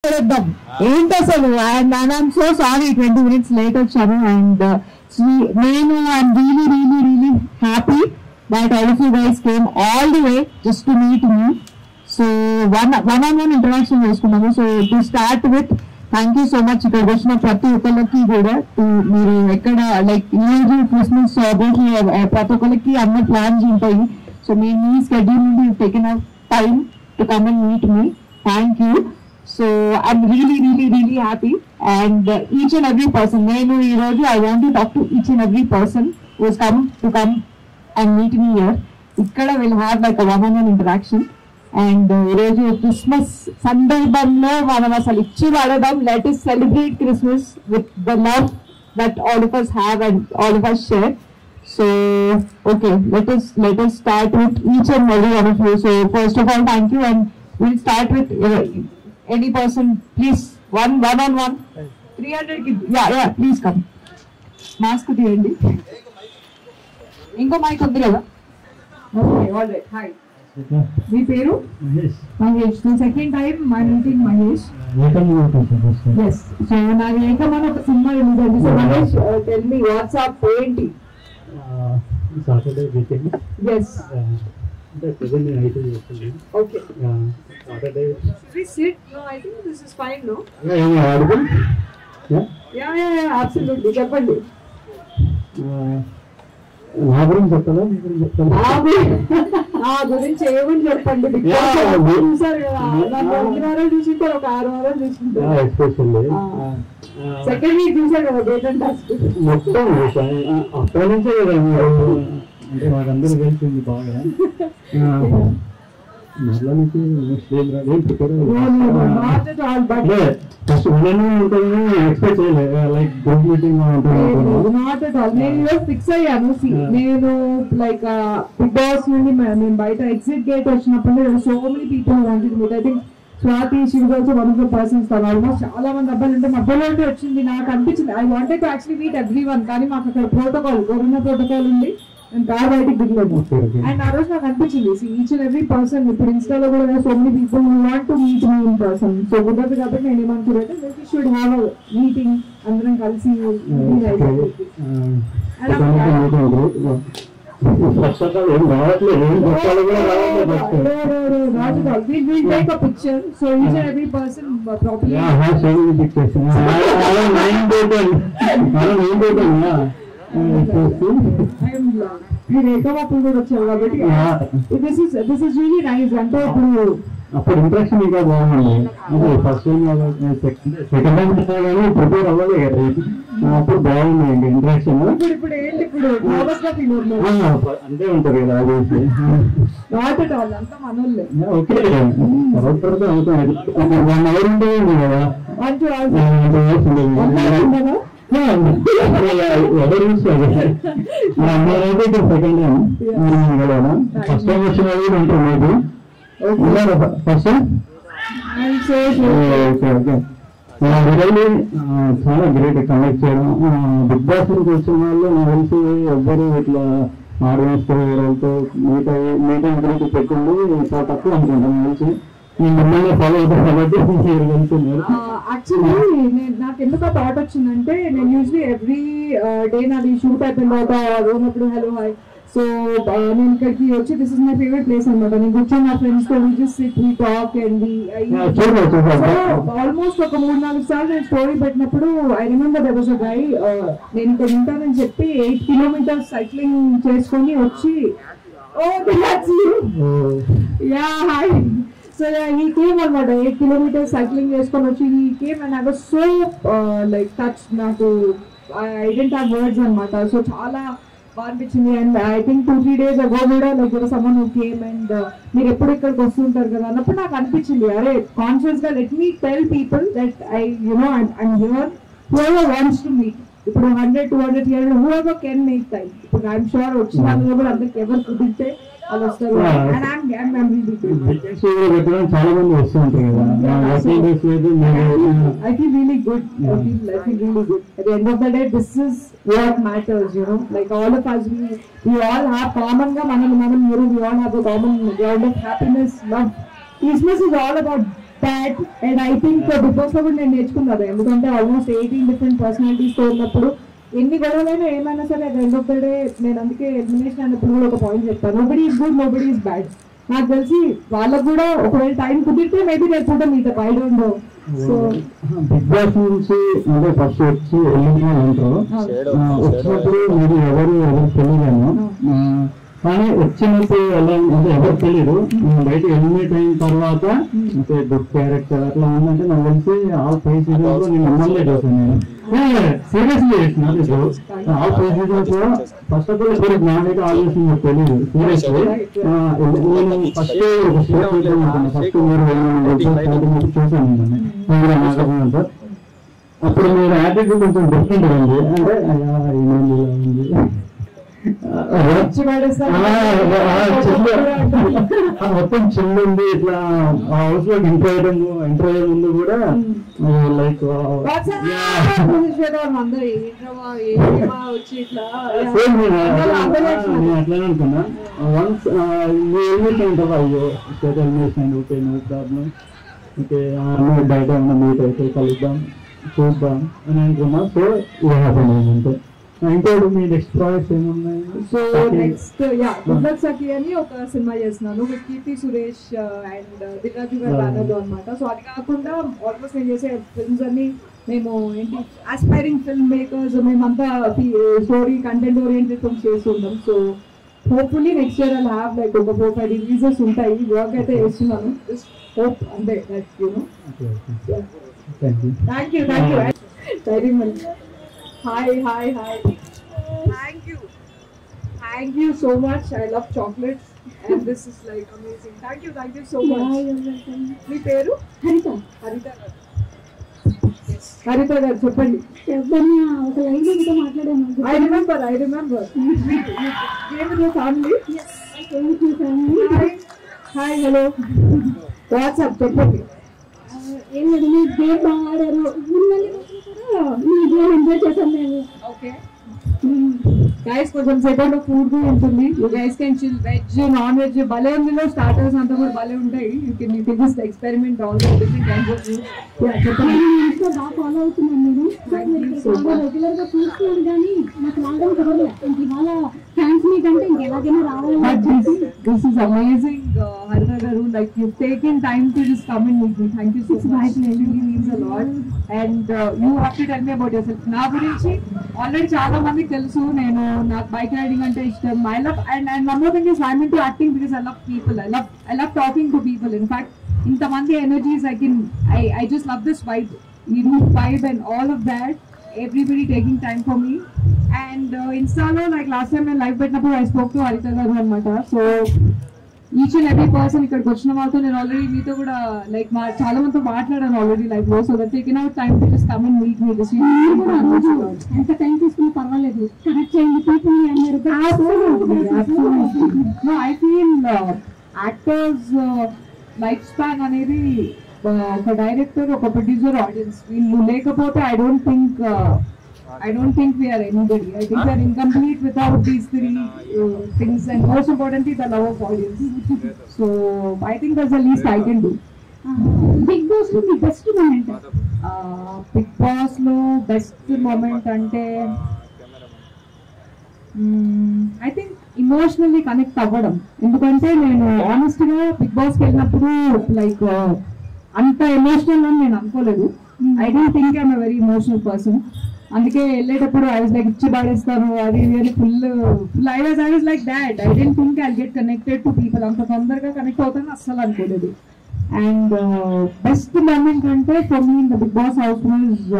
ఎక్కడొద్దాం ఏంటి అసలు and I'm so sorry twenty minutes late వచ్చాను అండ్ నేను I'm really really really happy that all of you guys came all the way just to meet me so one one on one interaction చేసుకున్నాము so to start with thank you so much ఇక్కడ వచ్చిన ప్రతి ఒక్కరికి కూడా to- మీరు ఎక్కడ like ఈ రోజు క్రిస్మస్ సెలబ్రేషన్ ప్రతి ఒక్కరికి అన్ని ప్లాన్స్ ఉంటాయి సో మీ మీ స్కెడ్యూల్ నుండి taken out time to come and meet me thank you so I'm really really really happy and each and every person నేను ఈ రోజు I want to talk to each and every person was come to come and meet me year ఇక్కడ will have like one on one interaction and ఈరోజు Christmas సందర్భంలో మనం అసలు ఇచ్చి వాడదాం let is celebrate Christmas with the love that all of us have and all of us share so okay let us let us start with each and every one of you so first of all thank you and we'll start with uh, any person please one one on one 300 ki yeah yeah please come mask తీయండి ఇంకో mic ఉంది కదా okay all right hi మీ పేరు Mahesh so second time my meeting Mahesh yes so నాకు ఏకమని ఒక సినిమా రిలీజ్ అయింది so Mahesh tell me what's up ఏంటి సాటర్డే వీకెండ్ ఎస్ అంటే ప్రజెంట్ నేను ఐటీ చేస్తుంది okay Saturday we sit no i think this is fine no ఆడుకుని yeah yeah yeah absolutely చెప్పండి నా గురించి చెప్తారా మీ గురించి చెప్తారా నా గు- నా గురించి ఏమని చెప్పండి Big Boss Yeah, ఎప్పుడు we- చూసారు కదా నన్ను ఎన్ని వారాలు చూసింటారు ఒక ఆరు వారాలు చూసింటారు ఎక్స్పెషల్లీ సెకండ్ వీక్ చూసారు కదా డేట్ అండ్ టాస్క్ మొత్తం అక్కడి నుంచే కదా మీరు అంటే మాకందరూ తెలిసింది బాగా మళ్ళా నుంచి నెక్స్ట్ ఏం రాదు ఏం prepare not at all but first వినను ఉంటుందని ఎక్స్పెక్ట్ చేయలేదు లైక్ గ్రూప్ మీటింగ్ ఉంటుంది నాట్ అట్ ఆల్ నేను ఈరోజు ఫిక్స్ అయ్యాను See, Yeah. నేను లైక్ బిగ్ బాస్ నుండి మ- నేను బయట ఎగ్జిట్ గేట్ వచ్చినప్పుడు so many people wanted meet I think Swathi she was also one of the persons almost చాలా మంది అబ్బాయిలు ఉంటే మధ్యలో ఉండి వచ్చింది నాకు అనిపించింది I wanted to actually meet every one కానీ మాకు అక్కడ ప్రోటోకాల్ కరోనా ప్రోటోకాల్ ఉంది నేను కార్ బయటికి దిగలేదు Okay, okay. అండ్ ఆ రోజు నాకు అనిపించింది ఈచ్ అండ్ ఎవ్రీ పర్సన్ ఇప్పుడు ఇన్స్టాలో కూడా so many people want to meet me in person so కుదరదు కాబట్టి నేను ఏమనుకున్నాను we should have a meeting అందరం కలిసి ఫస్ట్ ఆఫ్ ఆల్ ఏం రావట్లేదు ఏం చెప్పాలి కూడా రావట్లేదు first take a picture so each and every person uh, properly Yeah, I have so many pictures. I I have nine total. I have nine total, yeah. Uh, so see. I am uh, మీరు ఏకమాత్రం కూడా వచ్చారు కాబట్టి Yeah. This is this is really nice అంటే ఇప్పుడు అప్పుడు impression ఇంకా బాగుంది అదే ఫస్ట్ టైం సెకండ్ టైం కానీ ప్రిపేర్ అవ్వాలి కదా అప్పుడు బాగుంది ఇంకా ఇంట్రెక్షన్ ఇప్పుడు ఇప్పుడు ఏంటి ఇప్పుడు నర్వస్ గా ఫీల్ అవుతున్నారు అంతే ఉంటుంది కదా అది నాట్ అట్ ఆల్ అంతా మనోళ్ళే ఓకే తర్వాత తర్వాత అవుతుంది వన్ అవర్ ఉంటుంది కదా మంచి ఎవరు మా అమ్మాయి అయితే సెకండ్ టైం ఫస్ట్ టైం వచ్చిన వాళ్ళు ఉంటారు మీకు first time okay okay really చాలా గ్రేట్ కనెక్ట్ చేయడం బిగ్ బాస్ నుంచి వచ్చిన వాళ్ళు నాకు తెలిసి ఎవ్వరు ఇట్లా ఆడియన్స్ వాళ్ళతో మీట్ అయ్యి మీటింగ్ గురించి పెట్టింది చాలా తక్కువ అనుకుంటాను నాకు తెలిసి నేను మిమ్మల్ని ఫాలో అవుతాను కాబట్టి మీరు వెళ్తున్నారు యాక్చువల్లీ నేను నాకు ఎందుకు థాట్ వచ్చిందంటే నేను యూజువలీ ఎవ్రీ డే నాది షూట్ అయిపోయిన తర్వాత ఉన్నప్పుడు హలో హాయ్ సో నేను ఇక్కడికి వచ్చి this is my favourite place అనమాట నేను కూర్చొని నా ఫ్రెండ్స్ తో just sit we talk and చూడండి చూడండి ఆల్మోస్ట్ ఒక మూడు నాలుగు సార్లు నేను స్టోరీ పెట్టినప్పుడు I remember there was a guy నేను ఇక్కడ ఉంటానని చెప్పి ఎయిట్ కిలోమీటర్స్ సైక్లింగ్ చేసుకొని వచ్చి oh yeah hi so he came అనమాట ఎయిట్ కిలోమీటర్స్ సైక్లింగ్ చేసుకొని వచ్చి he came and I was so like touch నాకు ఐ డెంట్ హ్యావ్ వర్డ్స్ అనమాట సో చాలా బాగా అనిపించింది and I think two three days ago కూడా లైక్ సమ్మన్ కేమ్ అండ్ మీరు ఎప్పుడు ఇక్కడికి వస్తుంటారు కదా అన్నప్పుడు నాకు అనిపించింది అరే కాన్షియస్ గా let me tell people that I you know I'm here whoever wants to meet ఇప్పుడు hundred two hundred year whoever can make time ఇప్పుడు ఐఎమ్ షూర్ వచ్చిన వాళ్ళు కూడా అందరికి ఎవరు కుదిరితే వాళ్ళు వస్తారు Yeah. And I'm I'm I'm really Vacancy కూడా పెట్టడం చాలా మంది వస్తూ ఉంటారు కదా వర్కింగ్ డేస్ లేదు మీరు I feel really good. I feel I feel really good. At the end of the day, this is what matters, you know. Like all of us, we we all have common ga manam manam you we all have a common ground of happiness, love. Christmas is all about that and I think Bigg boss లో కూడా నేను నేర్చుకున్నాను ఎందుకంటే almost eighteen different personalities తో ఉన్నప్పుడు ఎన్ని గొడవలైనా ఏమైనా సరే at end of the day నేను అందుకే ఎలిమినేషన్ అన్నప్పుడు కూడా ఒక పాయింట్ చెప్తాను nobody is good nobody is bad నాకు తెలిసి వాళ్ళకు కూడా ఒకవేళ టైం కుదిరితే మేబీ రేపు మీతో I don't know so Bigg Boss నుంచి అంటే ఫస్ట్ వచ్చి వెళ్ళిన వాళ్ళు ఉంటారు ఆ, వచ్చినప్పుడు మీరు ఎవరు ఎవరు తెలియలేము ఆ, కానీ వచ్చినప్పుడు ఎలా అంటే ఎవరు తెలియదు ఆ, బయట ఎలిమినేట్ అయిన తర్వాత అంటే గుడ్ క్యారెక్టర్ అట్లా ఉందంటే నాకు తెలిసి ఆల్ ఫైవ్ సీజన్స్ లో నేను మిమ్మల్ని చూసాను నేను సీరియస్లీ చేసిన ఆల్ ఫైవ్ సీజన్స్ లో ఫస్ట్ ఆఫ్ ఆల్ ఇప్పుడు నాకైతే ఆల్వేస్ నాకు తెలియదు సీరియస్లీ నేను ఫస్ట్ ఒక స్టేట్ అనుకున్నాను ఫస్ట్ మీరు స్టార్టింగ్ నుంచి చూసాను మిమ్మల్ని మీరు నాగభవన్తో అప్పుడు మీరు యాటిట్యూడ్ కొంచెం డిఫరెంట్ ఉంది అంటే అయ్యా ఏమైంది ఇలా ఉంది వచ్చి పడేస్తారు. అలా, అలా చిల్లు. ఆ మొత్తం చిల్లు ఉంది ఇట్లా హౌస్ లో ఎంటర్ అయ్యడం ఎంటర్ అయ్యే ముందు కూడా లైక్ What's up? శ్వేతవర్మ అందరూ ఏంట్రమ్మా, ఏంటమ్మా వచ్చి ఇట్లా సేమ్ నేను అందరూ అందరూ అట్లా- నేను అట్లానే అనుకున్నా వన్స్ మీ ఎలిమినేషన్ ఉంటుంది అయ్యో స్టేట్ ఎలిమినేషన్ అయింది ఓకే నో ప్రాబ్లం ఓకే నువ్వు బయట ఏమన్నా మీట్ అయితే కలుద్దాం చూద్దాం అని అనుకున్నా సో ఇది హ్యాపీ అంతే ఇంకోటి మీ నెక్స్ట్ ప్రాజెక్ట్స్ ఏమున్నాయి so next yeah good luck Sakhi అని ఒక సినిమా చేస్తున్నాను విత్ కీర్తి సురేష్ అండ్ దిరాజు గారి బ్యానర్ లో అనమాట సో అది కాకుండా ఆల్మోస్ట్ నేను చేసే ఫిల్మ్స్ అన్ని మేము ఏంటి ఆస్పైరింగ్ ఫిల్మ్ మేకర్స్ మేమంతా స్టోరీ కంటెంట్ ఓరియంటెడ్ ఫిల్మ్స్ చేస్తుంటాం సో హోప్ఫుల్లీ నెక్స్ట్ ఇయర్ అలా హ్యావ్ లైక్ ఒక ఫోర్ ఫైవ్ రిలీజెస్ ఉంటాయి వర్క్ అయితే చేస్తున్నాను హోప్ అంతే like you know thank you thank you thank you very much hi hi hi thank you thank you so much I love chocolates and this is like amazing thank you thank you so much మీ పేరు హరిత హరిత గారు హరిత గారు చెప్పండి ఎవరిని ఒక line మీతో మాట్లాడాను I remember I remember family hi hi hello what's up చెప్పండి ఏం లేదు మీ గేమ్ బాగా ఆడారు మిమ్మల్ని కూడా మీ గేమ్ ఎంజాయ్ చేశాను నేను ఓకే గైస్ కొంచెం సెకండ్ ఫుడ్ ఉంటుంది you guys can chill veg non veg భలే ఉందిలో స్టార్టర్స్ అంతా కూడా భలే ఉంటాయి you can you can just experiment all everything kinds of food yeah చెప్పండి నేను ఇంట్లో బాగా ఫాలో అవుతున్నాను నేను Thank you so బాగా much. రెగ్యులర్ గా చూస్తున్నాను కానీ నాకు రావడం కుదరలే ఇంక ఇవాళ ఫ్యాన్స్ మీట్ అంటే ఇంకెలాగైనా రావాలని But this, this is amazing, uh, Harita Garu. Like you've taken time to just come and meet me. Thank you so It's much. my It really means a lot. And uh, you have to tell me about yourself. నా గురించి already చాలా మందికి తెలుసు నేను నాకు bike riding అంటే ఇష్టం I love and and one more thing is I mean to acting because I love people I love I love talking to people in fact ఇంతమంది energies I can I I just love this vibe ఈ route vibe and all of that everybody taking time for me and ఇన్స్టాలో like last time నేను live పెట్టినప్పుడు I spoke to Haritha garu అనమాట so each and every person ఇక్కడికి వచ్చిన వాళ్ళతో నేను already మీతో కూడా లైక్ మా చాలా మందితో మాట్లాడాను ఆల్రెడీ లైఫ్ లో so that taken out time to just come and meet me this మీరు కూడా ఆ రోజు ఎంత టైం తీసుకున్నా పర్వాలేదు కరెక్ట్ చేయండి పీపుల్ అన్నారు no I feel actors life span అనేది uh, ఒక డైరెక్టర్ ఒక ప్రొడ్యూసర్ ఆడియన్స్ వీళ్ళు లేకపోతే I don't think I don't think we're anybody I think we're incomplete without these three things and most importantly the love of audience so I think that's the least I can do Bigg boss లో మీ best moment Bigg boss లో best moment అంటే I think emotionally connect అవ్వడం ఎందుకంటే నేను honest గా big boss కి వెళ్ళినప్పుడు లైక్ అంత ఎమోషనల్ అని నేను అనుకోలేదు I don't think I'm very emotional person అందుకే వెళ్ళేటప్పుడు ఐ వాజ్ లైక్ ఇచ్చి పాడేస్తాను అది ఇది అని full full I was I was like that I didn't think I get connected to people అంత తొందరగా కనెక్ట్ అవుతాను అస్సలు అనుకోలేదు అండ్ బెస్ట్ మూమెంట్ అంటే for me in the big boss house was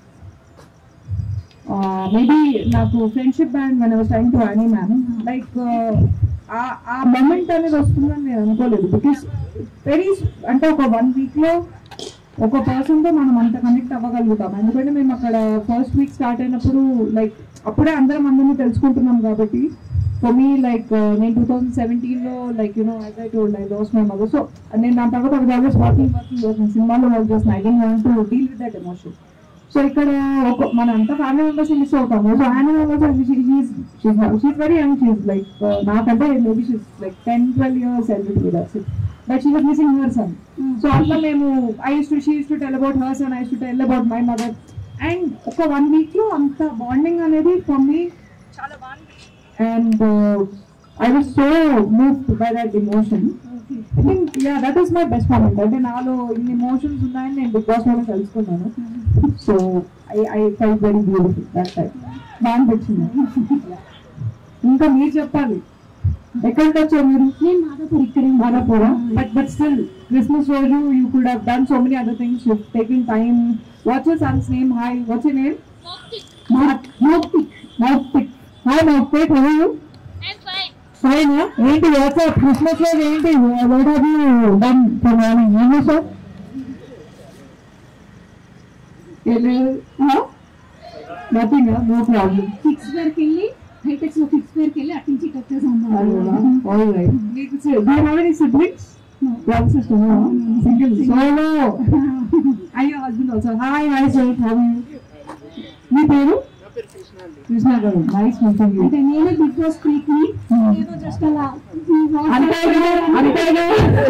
maybe నాకు ఫ్రెండ్షిప్ బ్యాండ్ మన time to అని ma'am like ఆ మూమెంట్ అనేది వస్తుందని నేను అనుకోలేదు బికాస్ వెరీ అంటే ఒక వన్ వీక్ లో ఒక పర్సన్ తో మనం అంత కనెక్ట్ అవ్వగలుగుతాం ఎందుకంటే మేము అక్కడ ఫస్ట్ వీక్ స్టార్ట్ అయినప్పుడు లైక్ అప్పుడే అందరం అందరినీ తెలుసుకుంటున్నాం కాబట్టి ఫర్ మీ లైక్ నేను టూ థౌసండ్ సెవెంటీన్ లో like you know I told I lost my mother so నేను దాని తర్వాత ఒక ఆల్వేస్ వర్కింగ్ వర్కింగ్ వర్కింగ్ సినిమాలో వర్క్ చేస్తున్నాను I didn't want to deal with that emotion so ఇక్కడ ఒక మన అంతా ఫ్యామిలీ మెంబర్స్ మిస్ అవుతాము సో ఆయన she's very young she's like నాకంటే maybe she's like ten twelve years ఎల్బిట్ with us but she was missing her son so అట్లా మేము I used to she used to tell about her son I used to tell about my mother and ఒక one week లో అంత bonding అనేది for me చాలా బాగుంది and I was so moved by that emotion I think yeah that is my best moment అంటే నాలో ఇన్ని emotions ఉన్నాయని నేను బిగ్ బాస్ లోనే తెలుసుకున్నాను so I I felt very beautiful that time బాగా అనిపించింది ఇంకా మీరు చెప్పాలి ఎక్కడికి వచ్చారు మీరు నేను మాధవపూర్ ఇక్కడే మాదాపురా బట్ బట్ స్టిల్ క్రిస్మస్ రోజు you could have done so many other things you taking time what's your son's name hi what's your name మౌక్పిక్ మౌక్పిక్ హాయ్ మౌక్పిక్ హౌ యూ ఫైన్ ఏంటి వాట్సాప్ క్రిస్మస్ రోజు ఏంటి what have you done for morning ఏం చేసావు nothing no problem fix వేర్కి వెళ్ళి హైటెక్స్ లో ఫిక్స్ వేర్కి వెళ్ళి అటు నుంచి ఇటు వచ్చేసాము ఆల్ రైట్ నీకు do you have any siblings brother sister single solo and your husband also hi hi sir how you మీ పేరు కృష్ణ గారు నైస్ మీటింగ్ యూ అంటే నేనే బిగ్ బాస్ క్లిక్ ని ఏదో జస్ట్ అలా ఈ WhatsApp అంతేగా అంతేగా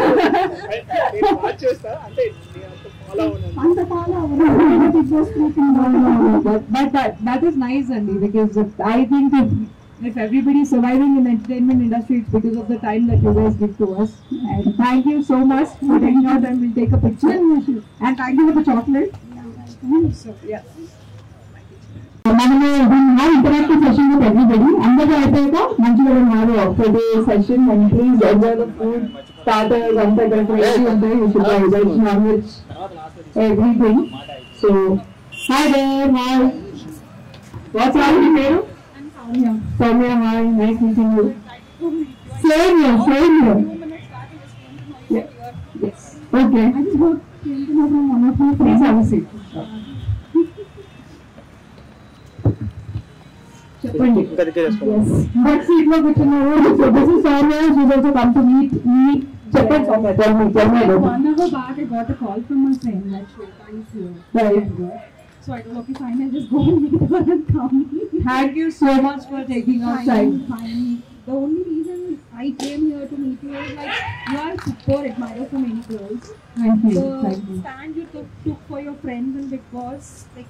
అంత ఫాలో అవ్వను Bigg Boss click but, but that, that is nice Andy because I think if, if everybody is surviving in the entertainment industry it's because of the time that you guys give to us and thank you so much for taking out and we'll take a picture and thank you for the chocolate so yeah మనము have interactive session with everybody అందరూ అయిపోయాక మంచిగా have photo session and please enjoy the food starters అంతా ఇక్కడ crazy ఉంటాయి you should buy veg non veg everything so hi there hi what's all మీ పేరు Soumya hi nice meeting you same here same here okay I just got to know from one of my please friends. have a seat చెప్పండి but seat లో కూర్చున్నారు so this is Soumya she's also come to meet meet చెప్పండి Soumya tell me tell me One hour back, I got a call from my friend that Shweta is here. Right. So I told, okay, fine, I'll just go and meet her and come. thank you so much for taking out Fine, time fine. The only reason I came here to meet you is like you are super admirer for many girls. Thank you. The Thank you. stand you took, took for your friends and Big Boss, like,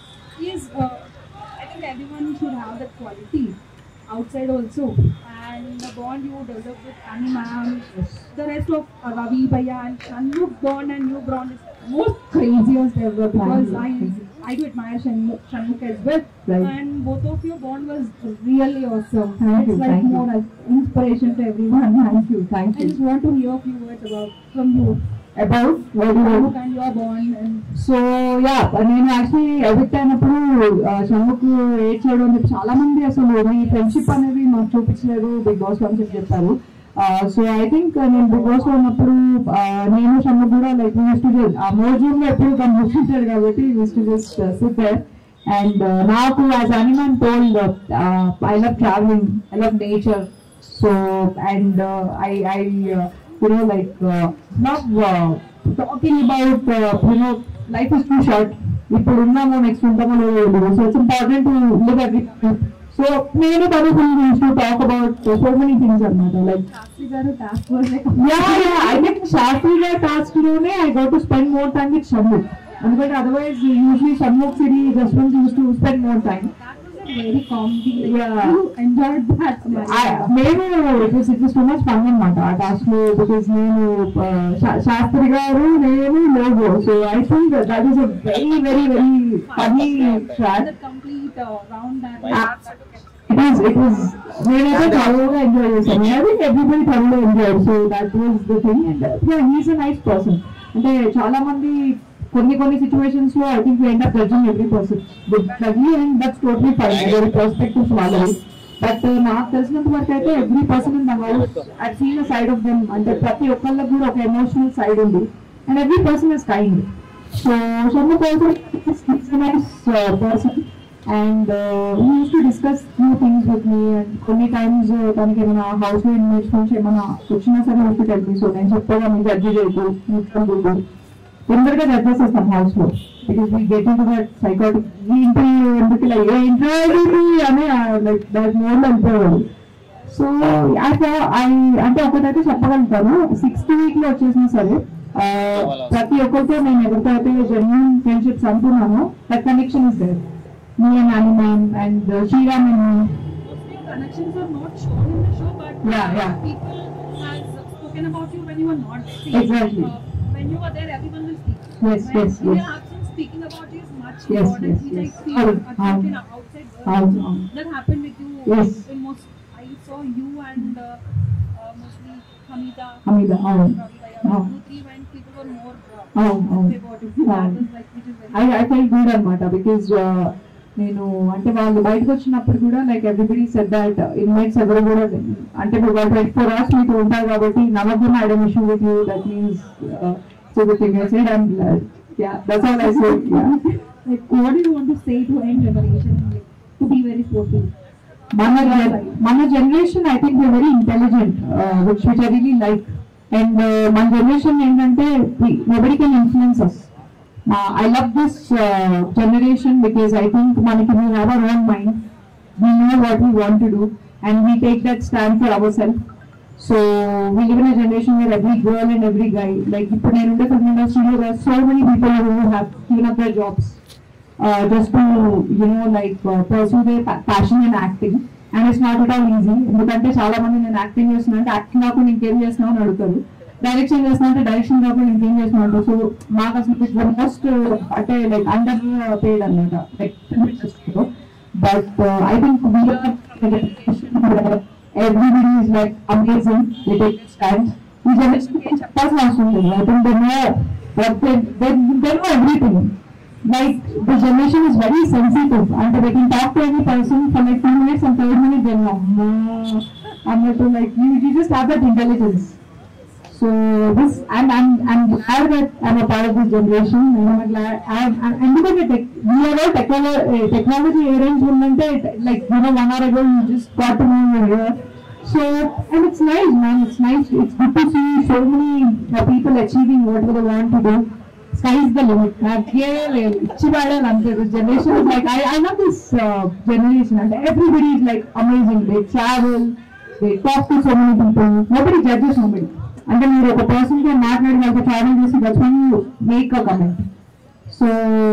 is uh, I think everyone should have that quality outside also. And the bond you develop with Annie ma'am, the rest of uh, Ravi Bhaiya and Shanmukh bond and you bond is most craziest ever because I I do admire Shanmukh, Shanmukh as well. Right. And both of your bond was really awesome. Thank it's you, like thank you. more as inspiration to everyone. Thank you. Thank I you. just want to hear a few words about from you. About what do you Shanmukh and your bond and so yeah నేను actually evict అయినప్పుడు షణ్ముఖ్ ఏడ్చాడు అని చెప్పి చాలా మంది అసలు మీ friendship అనేది మాకు చూపించలేదు బిగ్ బాస్ లో అని చెప్పి చెప్పారు సో ఐ థింక్ నేను బిగ్ బాస్ లో ఉన్నప్పుడు uh, నేను షణ్ముఖ్ కూడా లైక్ యూస్ టు ఆ మోజూమ్ లో ఎప్పుడు కనిపిస్తుంటాడు కాబట్టి use to just sit there and నాకు యాజ్ అనిమన్ told I love travelling I love nature so and I I you know, like uh, not uh, talking about uh, you know, life is too short. ఇప్పుడు ఉన్నాము next ఉంటామో లేదో so it's important to live every so నేను తను use to talk about so many things అన్నమాట like Shastri garu task was like yeah yeah I think Shastri గారి task లోనే I go to spend more time with Shanmukh ఎందుకంటే otherwise usually Shanmukh Siri Jaswanth use to spend more time that was a very comedy. Yeah. You enjoyed that. నేను it was it was too much fun అనమాట ఆ task లో because నేను uh, శా- శాస్త్రి గారు నేను లోగో so I think that is a very very very funny track the complete uh, round that. It is it is నేనైతే చాలా ఎంజాయ్ చేశాను ఐ థింక్ ఎవ్రీబడి థర్లో enjoy so that was the thing and he's a nice person అంటే చాలా మంది కొన్ని కొన్ని situations లో I think end up judging every person doubly and that's totally fine ఎవరి పర్స్పెక్టివ్స్ వాళ్ళవి బట్ నాకు తెలిసినంత వరకు అయితే every person in the house I seen side of them అంటే ప్రతి ఒక్కళ్ళకి కూడా ఒక ఎమోషనల్ సైడ్ ఉంది and every person is kind so some person nice person and he use to discuss few things with me and కొన్ని times తనకి ఏమైనా house లో ఇన్వెస్ట్ నుంచి ఏమైనా వచ్చినా సరే use to tell me so నేను చెప్పగా మీకు జడ్జి చేయకు మీకు తొందరగా తొందరగా జడ్జ్ చేసేస్తాం హౌస్ లో because we get in to that psychotic ఏంటి ఎందుకు ఇలా ఏంటి అని లైక్ దాట్ మోర్ వెళ్ళిపోయాడు సో అయితే అంటే ఒకటైతే చెప్పగలుగుతాను సిక్స్త్ వీక్ లో వచ్చేసినా సరే ఆ, ప్రతి ఒక్కరితో నేను ఎవరితో అయితే జెన్యున్ ఫ్రెండ్షిప్స్ అనుకున్నాను that connection is there me and అనిమాన్ and Sriram and Your connections are not shown in the show, but Yeah, yeah. people has spoken about you when you were not there. See, Exactly. Uh, when you were there, everyone will speak. Yes, when yes, in yes. your absence, speaking about you is much Yes, important, yes, which yes. I feel Um, about in um, outside um, world. um. That happened with you. Yes. In most, I saw you and uh, uh, mostly Hamida. Hamida, um, Ravida, um. two, three when people were more uh, Um, um. happy about it. That Um. was like, which is very I I felt good అనమాట because నేను అంటే వాళ్ళు బయటకు వచ్చినప్పుడు కూడా like everybody set that inmates ఎవరు కూడా అంటే మీరు వాళ్ళు ట్వంటీ ఫోర్ అవర్స్ మీతో ఉంటారు కాబట్టి నవగ్న ఐడమ్ issue with you that means so the thing I said I'm yeah that's all I said yeah like what do you want to say to end revelation like to be very sportive మన gen- మన generation I think very intelligent which which I really like and మన generation ఏంటంటే nobody can influence us I love this generation because I think మనకి we have our own mind we know what we want to do and we take that stand for our self so we live in a generation where every girl and every guy like ఇప్పుడు నేను ఉండే film ఇండస్ట్రీలో so many people who have given up their jobs uh, just to you know like uh, pursue their pa- passion in acting and it's not at all easy ఎందుకంటే చాలా మంది నేను acting చేస్తున్నా అంటే యాక్టింగ్ కాకుండా ఇంకేం చేస్తున్నావు అని అడుగుతారు డైరెక్షన్ చేస్తున్నా అంటే డైరెక్షన్ కాకుండా ఇంకేం చేస్తున్నావు అంటారు సో మాకు అసలు ఇట్స్ మోస్ట్ అంటే లైక్ అండర్ పేడ్ అనమాట like but I think everybody is like amazing they take stand ఈ జనరేషన్ చెప్పాల్సిన అవసరం లేదు I think they know what they they they know everything like the generation is very sensitive and they can talk to any person for like two minutes and third minute they're like no I'm not like you, you just have that intelligence so this I'm I'm I'm glad that I'm a part of this generation and I'm glad I'm, I'm and because the tech, we are all technology technology arrangement like you know one hour ago you just got to know you're here so and it's nice man it's nice it's good to see so many uh, people achieving whatever they want to do sky is the limit నాకే లేదు ఇచ్చి పడాలి అంతే generation like I I love this generation అంటే everybody is like amazing they travel they talk to so many people nobody judges nobody అంటే మీరు ఒక person తో మాట్లాడి వాళ్ళతో ట్రావెల్ చేసి that's when you make a comment so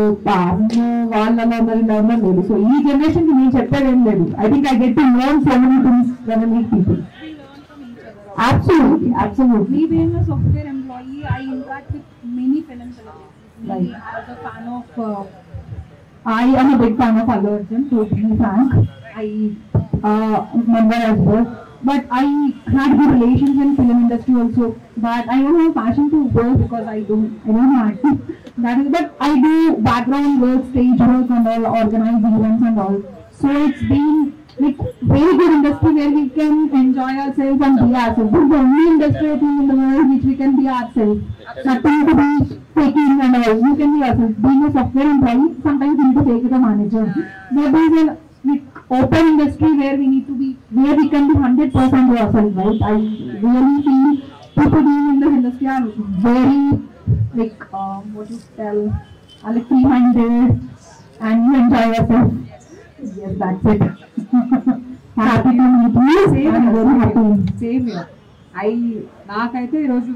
వాళ్ళ మరి నార్మల్ లేదు సో ఈ జనరేషన్ కి నేను చెప్పేది ఏం లేదు I think I get to learn so many things from meet people we learn from each other absolutely absolutely Me being a software employee, I interact with many film celebrities. Me Right. as a fan of, uh, I am a big fan of Allu Arjun, to be frank. I uh, remember as well. But I had good relations in film industry also. But I don't have passion to work because I don't, I don't know acting. That is, but I do background work, stage work and all, organize events and all. So it's been like very good industry where we can enjoy ourselves and be ourselves. This is the only industry I think in the world which we can be ourselves. Nothing to be faking and all. You can be yourself. Being a software employee, sometimes you need to take it a manager. But there is an like, open industry where we need to be, where we can be 100% yourself, right? I really feel people being in this industry are very, like, uh, what you tell, are like free-minded and you enjoy yourself. Yes, that's it. happy to meet you. Same I'm here, very same happy. Same I నాకైతే ఈరోజు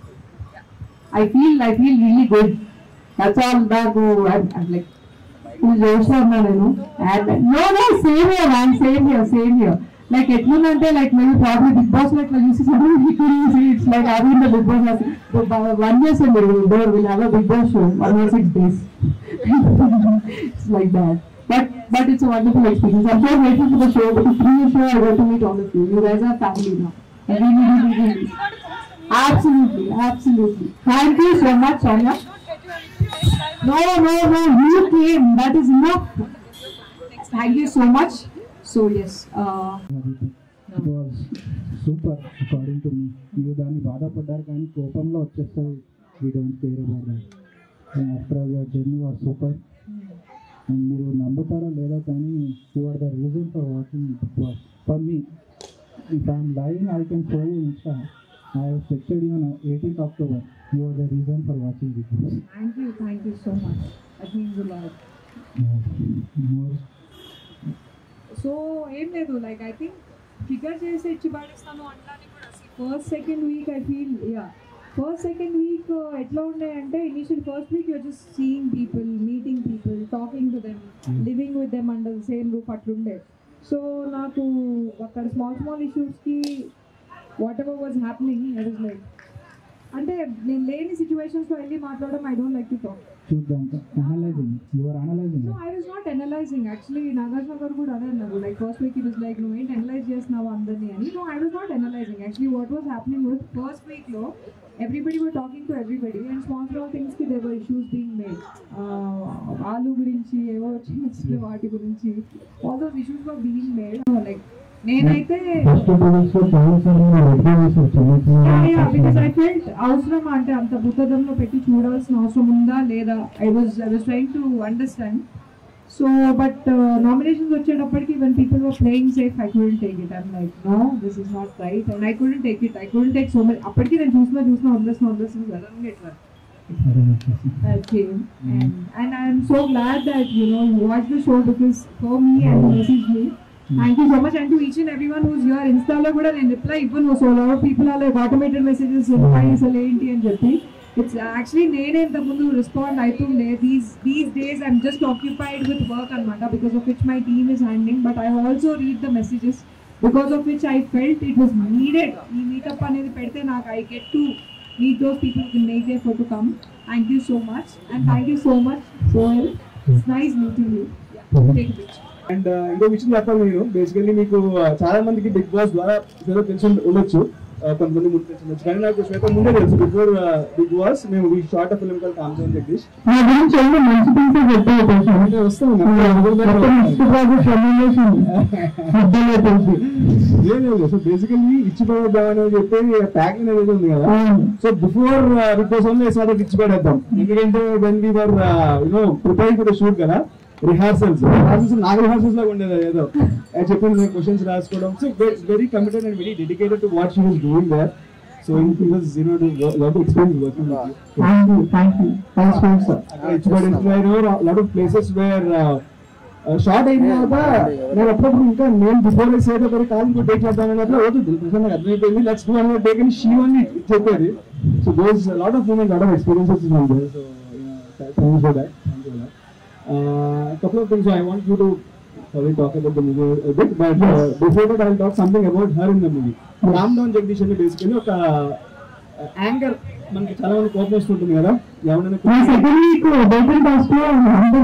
I feel I feel really good. That's all నాకు I'm, I'm like full జోష్లో ఉన్నా నేను and no no same here man same here same here like ఎట్లుందంటే like maybe probably big boss లో ఇట్లా చూసి sudden it's like అవి in the big boss one years అండి door will have a big boss show one year six days it's like that But but it's a wonderful experience. I'm so grateful for the show. Because through the show, I got to meet all of you. You guys are family now. I really, really, really. Absolutely, absolutely. Thank you so much, Sonia. No, no, no, you came. That is enough. Thank you so much. So, yes. Uh, it was super according to me మీరు దాన్ని బాధపడ్డారు కానీ కోపంలో వచ్చేస్తారు we don't care about that after your journey was super and మీరు నమ్ముతారో లేదో కానీ you are the reason for watching big boss for me if I'm live I can show you insta I have texted you eighteenth October you are the reason for watching big boss thank you thank you so much that means a lot more so ఏం లేదు like I think trigger చేసి ఇచ్చి పడేస్తాను అనడానికి కూడా first second week I feel yeah first second week ఎట్లా ఉండే అంటే initial first week you're just seeing people meeting people talking to them living with them under same roof అట్లుండే సో నాకు అక్కడ స్మాల్ స్మాల్ ఇష్యూస్కి whatever was happening it is like అంటే నేను లేని సిచ్యువేషన్స్లో వెళ్ళి మాట్లాడడం I don't like to talk చూద్దాం analysing your analysing No, I was not analyzing. Actually, Nagarjuna garu కూడా అదే అన్నారు like first week it was like నువ్వు ఏంటి అనలైజ్ చేస్తున్నావు అందరినీ అని no I was not analysing actually what was happening with first week లో everybody were talking to everybody and small small things కి దేవర్ ఇష్యూస్ బీయింగ్ మేడ్ ఆలు గురించి ఏవో చిన్న చిన్న వాటి గురించి all those issues were being made like నేనైతే ఫస్ట్ ప్రొడక్ట్స్ లో ఛాన్స్ రెడీ చేసి చిన్న బికాస్ ఐ ఫెల్ట్ అవసరం అంటే అంత బుద్ధదంలో పెట్టి చూడాల్సిన అవసరం ఉందా లేదా I was I was trying to understand so but nominations వచ్చేటప్పటికి when people were playing safe I couldn't take it I'm like no this is not right and I couldn't take it I couldn't take so much అప్పటికి నేను చూసినా చూసినా వదిలేసిన వదిలేసిన సడన్గా ఇట్లా that came and, and I'm so glad that you know you watched the show because for me and you messaged me. Thank you so much and to each and everyone who's here. Insta లో కూడా నేను reply ఇవ్వను so lot of people are like automated messages reply అసలు ఏంటి అని చెప్పి it's actually నేనే ఇంత ముందు రెస్పాండ్ అవుతుండే these these days I'm just occupied with work అనమాట because of which my team is handling but I also read the messages because of which I felt it was needed ఈ meetup అనేది పెడితే నాకు I get to meet those people who can make the effort to come. Thank you so much. And thank you so much, Soel. It's nice meeting you. Yeah, take a picture. And ఇంకో విషయం చెప్పాలి నేను basically మీకు uh, చాలా మందికి big boss ద్వారా ఏదో తెలిసి ఉండ- ఉండొచ్చు Uh, కొంతమంది ముందు తెలిసి ఉండొచ్చు కానీ నాకు శ్వేత ముందే తెలుసు బిఫోర్ బిగ్ బాస్ మేము ఈ షార్ట్ ఫిల్మ్ కాల్ కామ్సన్ జగదీష్ నా గురించి ఏమో మంచి థింగ్స్ చెప్పాలి కొంచెం అంటే వస్తాం మొత్తం నెక్స్ట్ ప్రాజెక్ట్ కమ్యూనికేషన్ మధ్యలో తెలిసి లేదు సో బేసికల్లీ ఇచ్చి పడేద్దాం అని చెప్పి ట్యాగ్ అనేది ఉంది కదా అవును. So before big boss only start ఇచ్చి పడేద్దాం ఎందుకంటే when we were you know preparing for the shoot కదా రిహార్సల్స్ రిహార్సల్స్ నాకు రిహార్సల్స్ లాగా ఉండేది అది ఏదో అది చెప్పిన క్వశ్చన్స్ రాసుకోవడం so very committed and very dedicated to what she was doing there so it was you know lot experience working with you thank you thank you thanks for sir అక్కడ ఇచ్చిపడేసిన lot of places where short అయిన తర్వాత నేను అప్పుడప్పుడు ఇంకా నేను before సేట్ ఒకరి call ఇంకో టేక్ చేద్దాం అన్నట్లు అవుతుంది ప్రశాంత్ నాకు అర్థమైపోయింది లెట్స్ డూ అన్న టేక్ అని షీ ఓన్లీ చెప్పేది so those lot of moment lot of experiences in there so thanks for that thank you couple of things I want you to probably talk about the movie a bit, but uh, before that I'll talk something about her in the movie. Calm down Jagdish అంటే basically ఒక anger మనకి చాలా మంది కోపం వస్తుంటుంది కదా నా ఎవరైనా సెకండ్ వీక్ బేకరీ కాస్ట్ లో అందరూ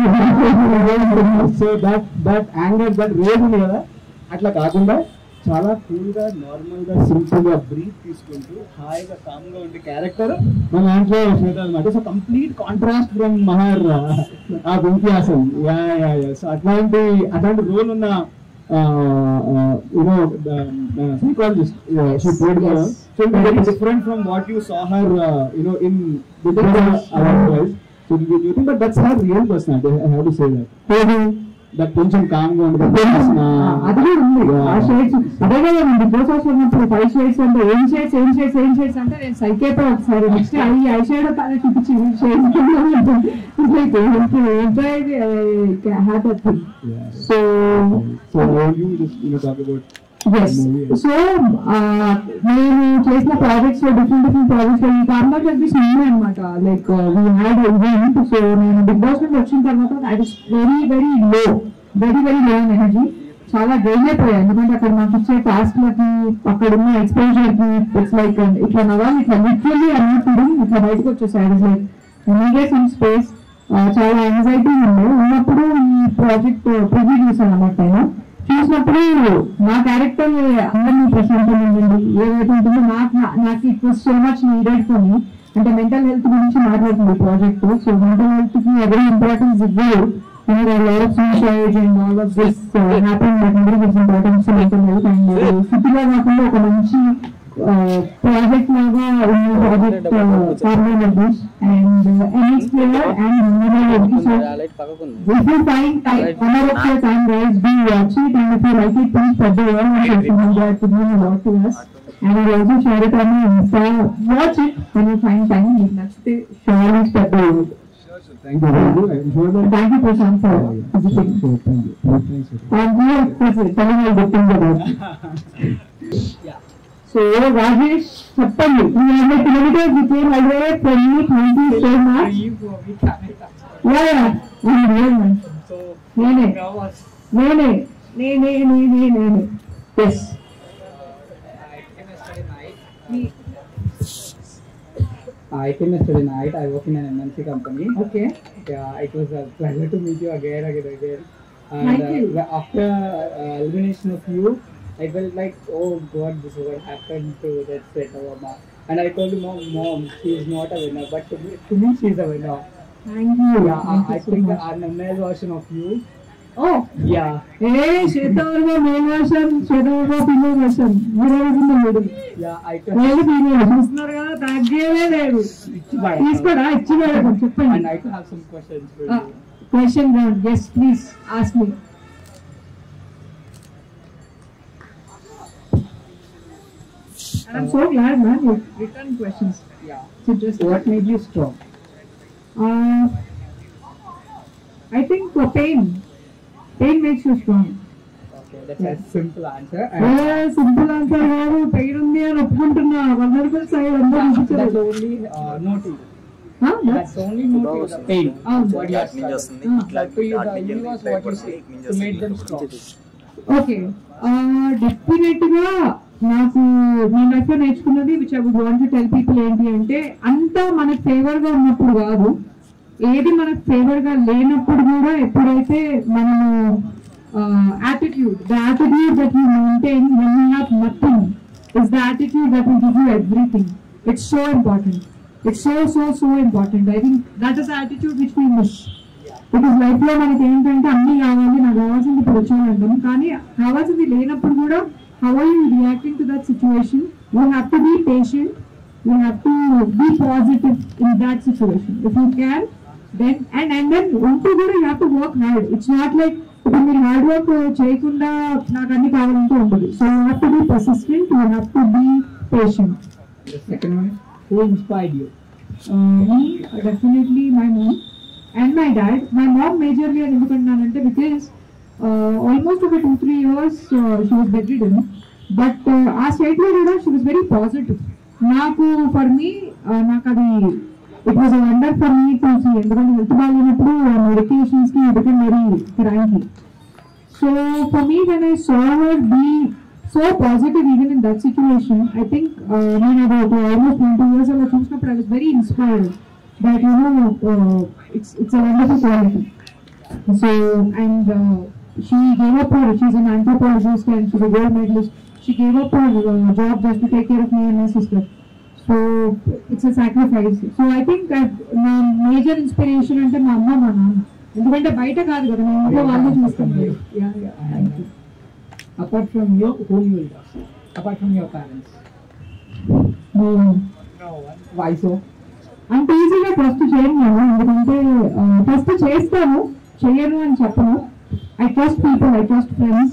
so that that anger that rage ఉంది కదా అట్లా కాకుండా చాలా కూల్ గా నార్మల్ గా సింపుల్ గా బ్రీత్ తీసుకుంటూ హాయిగా కామ్ గా ఉండే క్యారెక్టర్ మన దాంట్లో శ్వేత అనమాట సో కంప్లీట్ కాంట్రాస్ట్ ఫ్రమ్ మహర్ ఆ వెంకయాసం యా యా యా సో అట్లాంటి అట్లాంటి రోల్ ఉన్న you know psychologist she played so very different from what you saw her you know in so you think but that's her real personality I have to say that that కొంచెం calm గా ఉంటుంది అది కూడా ఉంది ఆ షేడ్స్ అదే కదా నేను బిగ్ బాస్ హౌస్ ఉన్నప్పుడు ఫైవ్ షేడ్స్ అంటే ఏం షేడ్స్ ఏం షేడ్స్ ఏం షేడ్స్ అంటే నేను సైకేపే ఒకసారి నెక్స్ట్ ఐ ఐ షేడ్ తనే చూపించి shades have that thing so so you just you know talk about yes so నేను చేసిన ప్రాజెక్ట్స్ లో డిఫరెంట్ డిఫరెంట్ ప్రాజెక్ట్స్ లో ఈ కారణం చెప్పేసి నేనే అనమాట like we had event so నేను బిగ్ బాస్ నుంచి వచ్చిన తర్వాత I was very very low very very low energy చాలా డ్రైన్ అయిపోయాయి ఎందుకంటే అక్కడ మాకు ఇచ్చే టాస్క్ లకి అక్కడ ఉన్న ఎక్స్పోజర్ కి ఇట్స్ లైక్ ఇట్లా నవ్వాలి ఇట్లా లిటరల్లీ అన్నప్పుడు ఇట్లా బయటకు వచ్చేసాయి లైక్ నీడే సమ్ స్పేస్ చాలా యాంగ్జైటీ ఉండే ఉన్నప్పుడు ఈ ప్రాజెక్ట్ ప్రివ్యూ చూసాను అన్నమాట నేను చూసినప్పుడు నా క్యారెక్టర్ అందరినీ ప్రశాంతంగా ఉండండి ఏదైతే ఉంటుందో నాకు నా- నాకు it was so much needed for me అంటే మెంటల్ హెల్త్ గురించి మాట్లాడుతుంది ప్రాజెక్ట్ సో మెంటల్ హెల్త్ కి ఎవరి ఇంపార్టెన్స్ ఇవ్వరు lot of suicide and all of this happen but అందరూ gives importance mental health and సిటీలో కాకుండా ఒక మంచి ప్రాజెక్ట్ లాగా ఉన్న project farmer this and NX player and so If you find time, honor of your time, guys, do watch it, and if you like it, please spread the word on social media. It would mean a lot to us. And we'll also share it on our Insta. Watch it when you find time. If నచ్చితే surely spread the word. Thank you. Thank you. I'm sure that. Thank you, Prashant, for Yeah, yeah. visiting. Sure, thank you. Thanks, sir. And you, of course, telling all the things about So, Rajesh, చెప్పండి ఈ hundred kilometres you came all way from you thank you so much yeah yeah నేనే నేనే నేనే నేనే నేనే yes I came yesterday night. I work in an MNC company. Okay Yeah, it was a pleasure to meet you again, again, again. And Thank uh, you. well, after uh, elimination of you, I felt like, oh God, this is what happened to that set of mom. And I told mom, mom, she is not a winner, but to me, to me she is a winner. Thank you Yeah, I, I think an male version of you. ఓ Yeah, ఏ Shweta Varma male version Shweta Varma female version మీరు middle yeah, I can. లేదు female చూస్తున్నారు కదా తగ్గేదే లేదు తీసుకోరా ఇచ్చి మేడం చెప్పండి And I can have some questions for Uh, you. question round. Yes, please ask me. And I'm so glad, man. You returned questions. Yeah. So just What made you strong? Uh, I think uh, pain. Pain makes you strong. Okay, that's a simple answer. And simple answer కాదు pain ఉంది అని ఒప్పుకుంటున్నా wonderful side అందరూ yeah, that's చూపించారు the only uh, note. to you. That's the only note to you, the pain. What you have నుంచి వస్తుంది Ah. ఇట్లా But to you, ఆటి the నుంచి universe, ఇట్లా what you వస్తుంది, say, ఇటు నుంచి to make them వస్తుంది. strong. ఓకే డెఫినెట్ గా నాకు నేను లైఫ్ లో నేర్చుకున్నది which I would want to tell people ఏంటి అంటే అంతా మనకు ఫేవర్ గా ఉన్నప్పుడు కాదు ఏది మనకు ఫేవర్ గా లేనప్పుడు కూడా ఎప్పుడైతే మనము attitude the attitude that you maintain when you have nothing is the attitude that will give you everything it's so important it's so so so important I think that is attitude which we miss because life లో మనకి ఏంటంటే అన్ని కావాలి నాకు కావాల్సింది ఇప్పుడు వచ్చేయంటాం కానీ కావాల్సింది లేనప్పుడు కూడా how are you reacting to that situation you have to be patient you have to be positive in that situation if you can then and and then ఉంటూ కూడా you have to work hard it's not like ఇప్పుడు మీరు hard work చేయకుండా నాకు అన్ని కావాలంటే ఉంటుంది so you have to be persistent you have to be patient The second one, who inspired you? uh, me, uh, definitely my mom and my dad. My mom majorly అని ఎందుకంటున్నానంటే because almost ఒక two three years she was bedridden but ఆ state లో కూడా she was very positive నాకు for me నాకు అది it was wonder for me to see ఎందుకంటే హెల్త్ బాగాలేనప్పుడు మెడికేషన్స్ కి become very cranky So for me, when I saw her be so positive even in that situation, I think uh, నేను about uh, almost 20 years ago చూసినప్పుడు I was very inspired that you know uh, it's it's a wonderful quality. So and uh, she gave up her she's an anthropologist and she's a gold medalist. She gave up her uh, job just to take care of me and my sister. So it's a sacrifice. So I think that నా major inspiration అంటే మా అమ్మ మా నాన్న ఎందుకంటే బయట కాదు కదా మేము ఇంట్లో వాళ్ళు చూస్తాం yeah yeah thank you Apart from you, whom you will love? Apart from your parents. No one. Why so? అంత ఈజీగా ట్రస్ట్ చేయను నేను ఎందుకంటే ట్రస్ట్ చేస్తాను చెయ్యను అని చెప్పను I trust people I trust friends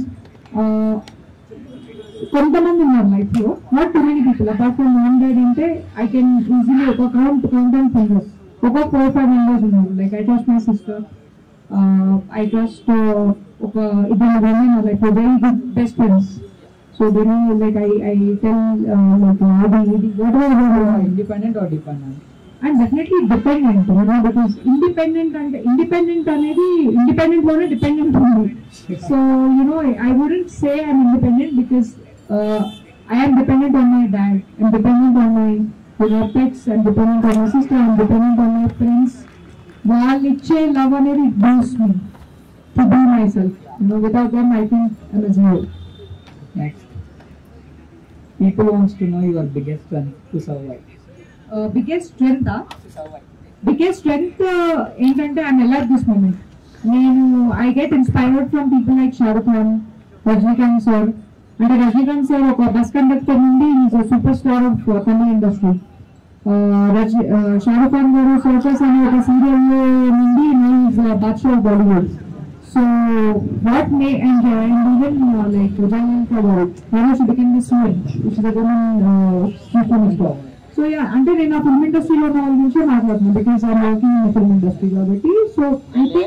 కొంతమంది ఉన్నారు లైఫ్ లో not too many people apart from నాన్ డాడ్ అంటే ఐ కెన్ ఈజీలీ ఒక కౌంట్ కౌంట్ అండ్ ఫింగర్స్ ఒక ఫోర్ ఫైవ్ మెంబర్స్ ఉన్నారు like I trust my sister I trust ఒక ఇద్దరు ఉన్నారు నా life very good best friends so they know like I I tell like అది ఇది what Independent or dependent? And definitely dependent because independent అంటే independent అనేది independent లోనే dependent ఉంది so you know I wouldn't say I'm independent because I'm dependent on my dad I'm dependent on my pets I'm dependent on my sister I'm dependent on my friends వాళ్ళు ఇచ్చే love అనేది boost me to be myself you know without them I think I'm zero Next. People wants to know your biggest strength to survive. Biggest strength To survive. Biggest strength ఏంటంటే I'm ఎలర్ this moment నేను I get inspired from people like Shahrukh Khan Rajinikanth sir అంటే Rajinikanth sir ఒక bus conductor నుండి is superstar of Tamil industry Shahrukh Khan గారు సోచస్ అనే ఒక సీరియల్ నుండి is Badshah of Bollywood so what may and and even like Jayalalithaa గారు how she become this which is a woman chief minister so yeah అంటే నేను ఆ ఫిల్మ్ ఇండస్ట్రీలో ఉన్న వాళ్ళ నుంచే మాట్లాడుతున్నాను because I working in film industry కాబట్టి so I think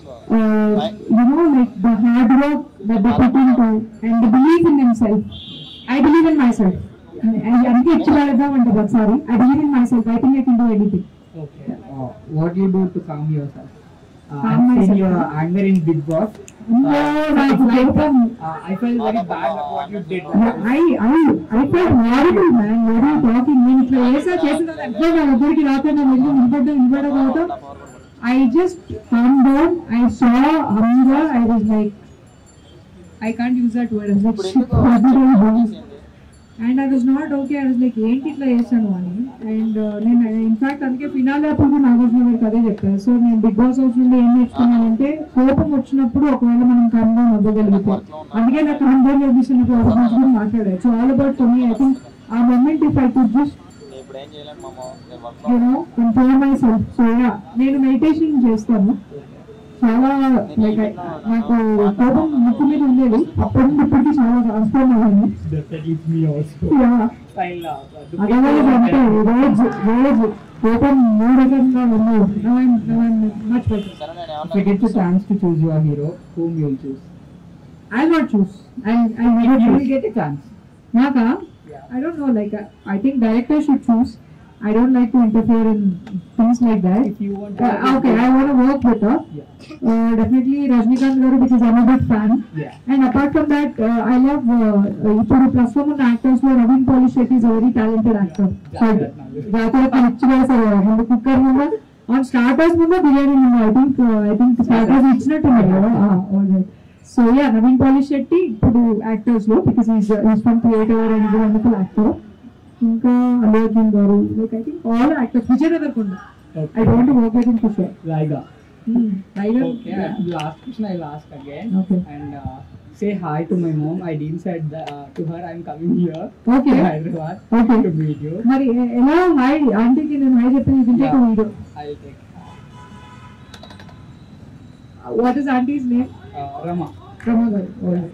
you know like the hard work that they put in to and the believe in them self I believe in myself అందుకే ఇచ్చి పెడదాం అంటే ఒకసారి I believe in myself I think I can do anything Okay. Uh, what do you do to calm yourself? Uh, Calm I've seen myself. your anger in Big Boss. నాకు కోపం Uh, I felt very bad about what you did. I I I fell horrible man very talking నేను ఇట్లా చేసా చేసిన అర్థం కాదు ఎవరికి రాకుండా వెళ్ళి నిలబడ్డం నిలబడకపోవడం I just come down I saw hunger I was like I can't use that word and I was not okay I was like ఏంటి ఇట్లా చేశాను అని అండ్ నేను ఇన్ఫాక్ట్ అందుకే ఫినాలే అప్పుడు నాగార్జున గారికి అదే చెప్పాను సో నేను బిగ్ బాస్ హౌస్ నుండి ఏం నేర్చుకున్నానంటే కోపం వచ్చినప్పుడు ఒకవేళ మనం కన్వో అవ్వగలిగితే అందుకే నాకు కన్వో చేసినప్పుడు ఒక గురించి కూడా మాట్లాడారు so all about for me I think ఆ moment if I could just ఇప్పుడు ఏం చేయలేను మామ నేను work you know control myself so yeah నేను మెడిటేషన్ చేస్తాను చాలా లైక్ నాకు కోపం ముక్కు మీద ఉండేది అప్పటి నుండి ఇప్పటికీ చాలా ట్రాన్స్ఫార్మ్ అయ్యింది Definitely it's me also. Yeah Style, uh, the otherwise అంటే రోజు రోజు కోపం మూడు రకంగా ఉన్నావు మచ్ బెటర్ సరే నేను If you get the chance to choose your hero, whom you'll choose? I not choose I I You never will choose get a chance. నాకా I don't know like I think director should choose I don't like to interfere in things like that If you want to. Okay I want work with Yeah. Definitely Rajinikanth గారు because I'm big fan Yeah. And apart from that I love ఇప్పుడు ప్రస్తుతం ఉన్న actors లో Naveen Polishetty is very talented actor జాతర ఇచ్చి వేశారు ముందు cooker ముందు ఆన్ స్టార్టర్స్ ముందు బిర్యానీ ముందు I think I think starters ఇచ్చినట్టున్నారు కదా so yeah Naveen Polishetty ఇప్పుడు యాక్టర్స్ లో because is is from theatre and wonderful actor ఇంకా అల్లు అర్జున్ గారు like I think all actors Vijay Deverakonda I don't work with in for Raiga. Tiger Okay. and The last question I'll ask again. Okay. And uh, say hi to my mom. I didn't said that, uh, to her I'm coming here Okay. to Hyderabad Okay. to meet you. మరి ఎ- ఎలా hi ఆంటీకి నేను hi చెప్పింది ఇది Yeah. Video I'll take what is aunty's name uh, Rama. Rama గారు Alright.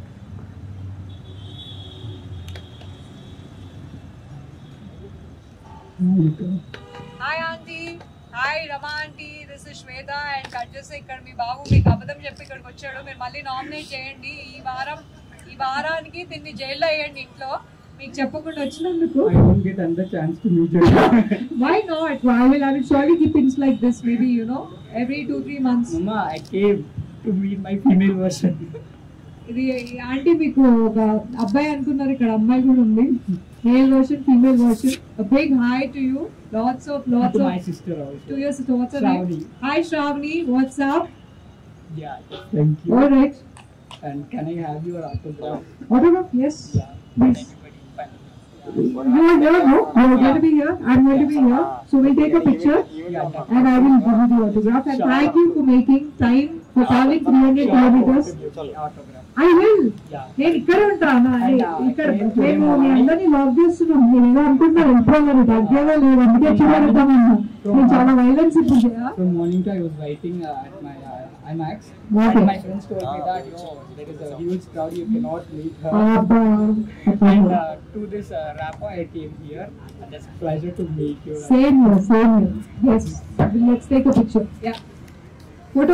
Hi aunty hi Rama aunty this is Shweta and cut చేస్తే ఇక్కడ మీ బాబు మీకు అబద్ధం చెప్పి ఇక్కడికి వచ్చాడు మీరు మళ్ళీ నామినేట్ చేయండి ఈ వారం ఈ వారానికి దీన్ని జైల్లో వేయండి ఇంట్లో మీకు చెప్పకుండా వచ్చినందుకు I won't get another chance to meet you. Why not I will I will surely keep things like this maybe you know every two three months Mama, I came to meet my female version. ఇది aunty మీకు ఒక అబ్బాయి అనుకున్నారు ఇక్కడ అమ్మాయి కూడా ఉంది male version female version big hi to you lots of lots to my of sister to also. Years what's Shravani. Hi Shravani what's up Yeah, thank you. All right And can I have your autograph? Autograph? Yes. Yeah. Please. You are here, no? You are going to be here. I'm going to be here. So we'll take a picture Yeah, and I will give you the autograph. And thank you for making time for traveling 300 kilometers. autograph. I will. Yeah. నేను ఇక్కడే ఉంటాను And, uh, ఇక్కడ I came to మేము them మీ morning. అందరినీ love చేస్తున్నాం మీరు ఏదో అనుకుంటున్నారు వెళ్ళిపోవాలి తగ్గేదే లేదు అందుకే చూడగలుగుతామన్నా నేను చాలా వైలెన్స్ ఇప్పుడు చేయ- From morning to I was writing uh, at my uh, IMAX. Okay. And my friends told me that, yo, there is a huge crowd, you cannot meet her. అబ్బా. and uh, to this uh, rapper, I came here. And it's a pleasure to meet you. Same here, same here. Yes. Let's take a picture. Yeah. Photo.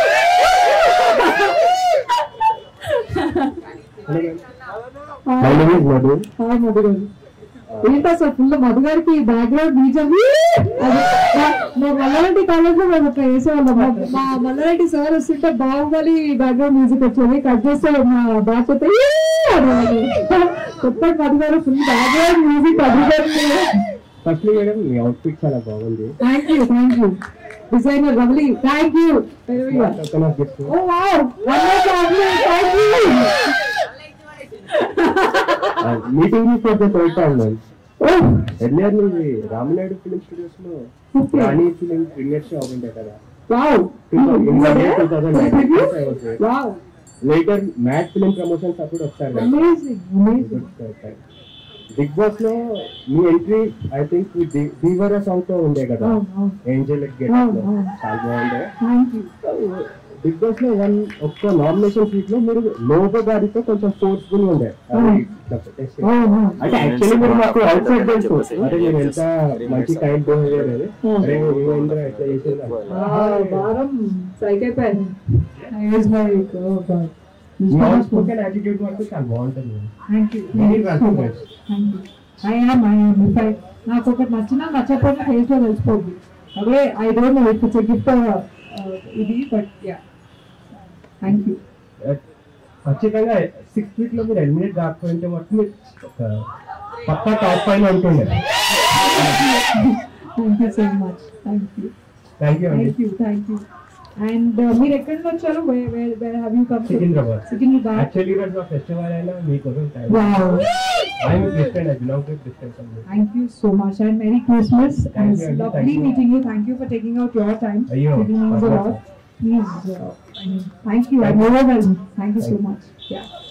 My name is Madhu. Hi Madhu గారు ఏంటి అసలు full Madhu గారికి background బీజం మా Mallareddy college లో మేము అట్లా వేసేవాళ్ళం మా- మా మల్లారెడ్డి సార్ వస్తుంటే బాహుబలి బ్యాక్గ్రౌండ్ మ్యూజిక్ వచ్చేది కట్ చేస్తే మా బ్యాచ్ అయితే చెప్పండి మధు గారు ఫుల్ బ్యాక్గ్రౌండ్ మ్యూజిక్ మధు గారు ఫస్ట్ మేడం మీ అవుట్ఫిట్ చాలా బాగుంది thank you thank you designer Ravali thank you token of gift oh wow thank you meeting for the third time ma'am oh earlier నుండి రామనాయుడు ఫిలిం స్టూడియోస్ లో Okay. Rani film premiere show అవ్వండి కదా wow wow later మ్యాట్ film promotions అప్పుడు వచ్చారు amazing amazing Bigg boss లో మీ entry I think Devara song తో ఉండే కదా అవును, అవును. ఏంజల్ గెట్ అవును, అవును. చాలా బాగుండే థ్యాంక్ యూ బిగ్ బాస్ లో వన్ ఒక్క నామినేషన్ సీట్ లో మీరు లోప గారితో కొంచెం ఫోర్స్ఫుల్ ఉండే అది ఇట్లా పెట్టేసి. అంటే యాక్చువల్లీ మీరు మాకు అవుట్ సైడ్ తెలుసు అరే మీరు ఎంత మంచి టైం బిహేవియర్ అది అరే ఏమైందిరా ఎట్లా చేసిందా వారం సైక్ అయిపోయాను I was like oh God non spoken attitude మాత్రం చాలా బాగుంటుంది thank you Very confident. Thank you I am I am if I నాకు ఒకటి నచ్చినా నచ్చకపోయినా ఫేస్ లో తెలిసిపోద్ది అదే I don't know it's gift ఇది బట్ యా థ్యాంక్ యూ ఖచ్చితంగా సిక్స్ ఫీట్ లో మీరు ఎలిమినేట్ కాకపోయింటే మొత్తం మీరు ఒక పక్కా టాప్ పైన ఉంటుండే thank you so much thank you thank you అండి thank you thank you and మీరు ఎక్కడి నుంచి వచ్చారు where where where have you come Secunderabad Secunderabad actually ఈరోజు మా ఫెస్టివల్ అయినా మీకోసం time wow I'm Christian I belong to Christian community Thank you so much and Merry Christmas. Thank It's you, Andy. lovely Thank you. meeting you. Thank you for taking out your time. Ayyo, It means a my lot. pleasure. Please, uh, I mean, thank you. I'm overwhelmed. Thank you so much. Yeah.